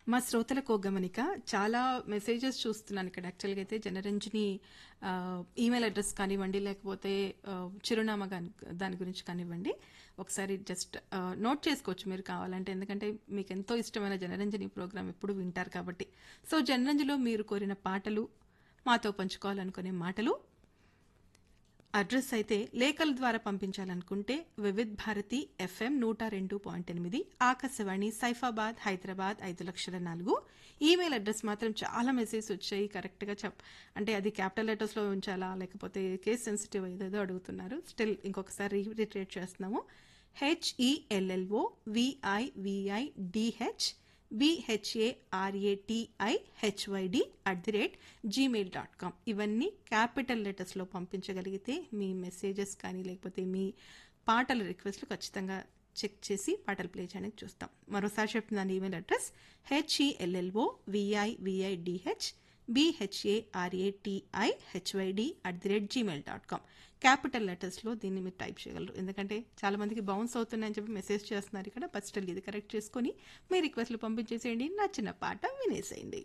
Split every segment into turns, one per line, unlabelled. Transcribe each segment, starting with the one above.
మా శ్రోతలకు ఒక గమనిక చాలా మెసేజెస్ చూస్తున్నాను ఇక్కడ యాక్చువల్గా అయితే జనరంజని ఆ, ఈమెయిల్ అడ్రస్ కానివ్వండి లేకపోతే ఆ, చిరునామా కాని దాని గురించి కానివ్వండి ఒకసారి జస్ట్ ఆ, నోట్ చేసుకోవచ్చు మీరు కావాలంటే ఎందుకంటే మీకు ఎంతో ఇష్టమైన జనరంజని ప్రోగ్రామ్ ఎప్పుడు వింటారు కాబట్టి సో జనరంజలో మీరు కోరిన పాటలు మాతో పంచుకోవాలనుకునే మాటలు అడ్రస్ అయితే లేఖల ద్వారా పంపించాలనుకుంటే వివిధ్ భారతి ఎఫ్ఎం నూట రెండు పాయింట్ ఎనిమిది ఆకాశవాణి సైఫాబాద్ హైదరాబాద్ ఐదు లక్షల నాలుగు ఈమెయిల్ అడ్రస్ మాత్రం చాలా మెసేజ్ వచ్చాయి కరెక్ట్గా చెప్ అంటే అది క్యాపిటల్ లెటర్స్లో ఉంచాలా లేకపోతే కేస్ సెన్సిటివ్ ఏదేదో అడుగుతున్నారు స్టిల్ ఇంకొకసారి రిట్రేట్ చేస్తున్నాము HELLO విఐవిఐ DH BHARATI HYD at the rate Gmail dot com ఇవన్నీ క్యాపిటల్ లెటర్స్లో పంపించగలిగితే మీ మెసేజెస్ కానీ లేకపోతే మీ పాటల రిక్వెస్ట్లు ఖచ్చితంగా చెక్ చేసి పాటలు ప్లే చేయడానికి చూస్తాం మరోసారి చెప్తున్నాను email address HELLO విఐవిఐడిహెచ్ BHARATI HYD at the rate Gmail dot com capital లెటర్స్లో దీన్ని మీరు టైప్ చేయగలరు ఎందుకంటే చాలా మందికి బౌన్స్ అవుతున్నాయని చెప్పి మెసేజ్ చేస్తున్నారు ఇక్కడ బట్ స్టిల్ ఇది కరెక్ట్ చేసుకొని మీ రిక్వెస్ట్లు పంపించేసేయండి నచ్చిన పాట వినేసేయండి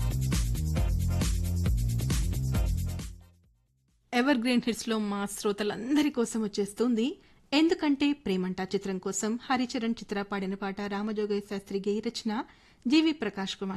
ఎవర్ గ్రీన్ హిట్స్ లో మా శ్రోతలందరి కోసం వచ్చేస్తుంది ఎందుకంటే ప్రేమంట చిత్రం కోసం హరిచరణ్ చిత్ర పాడిన పాట రామజోగయ్య శాస్త్రి గేయ రచన జీవి ప్రకాష్ కుమార్